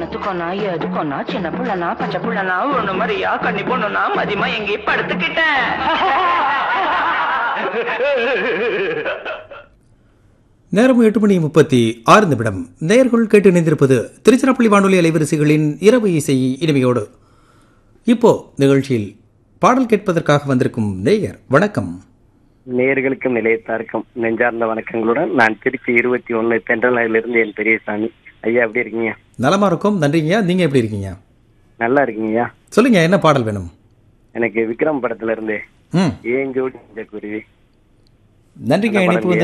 எத்துக்கோனா எதுக்கோனா சின்ன புள்ளனா பச்சை புள்ளனா ஒண்ணு மாதிரியா கண்ணி பொண்ணுனா மதியமா எங்கேயும் படுத்துக்கிட்டேன் நேரம் எட்டு மணி முப்பத்தி ஆறு நிமிடம் நேர்கள் கேட்டு இணைந்திருப்பது திருச்சிராப்பள்ளி வானொலி அலைவரிசைகளின் இரவு இசை இனிமையோடு இப்போ நிகழ்ச்சியில் பாடல் கேட்பதற்காக வந்திருக்கும் நேயர் வணக்கம் நேயர்களுக்கும் நிலையத்தாருக்கும் நெஞ்சார்ந்த வணக்கங்களுடன் நான் திருச்சி இருபத்தி ஒன்னு தென்றலிருந்து என் பெரியசாமி ஐயா எப்படி இருக்கீங்க நலமா இருக்கும் நன்றிங்க நீங்க எப்படி இருக்கீங்க நல்லா இருக்கீங்கய்யா சொல்லுங்க என்ன பாடல் வேணும் எனக்கு விக்ரம் படத்துல இருந்து ம் ஏன் ஜோடி இந்த குருவி நன்றிங்க இணைப்பு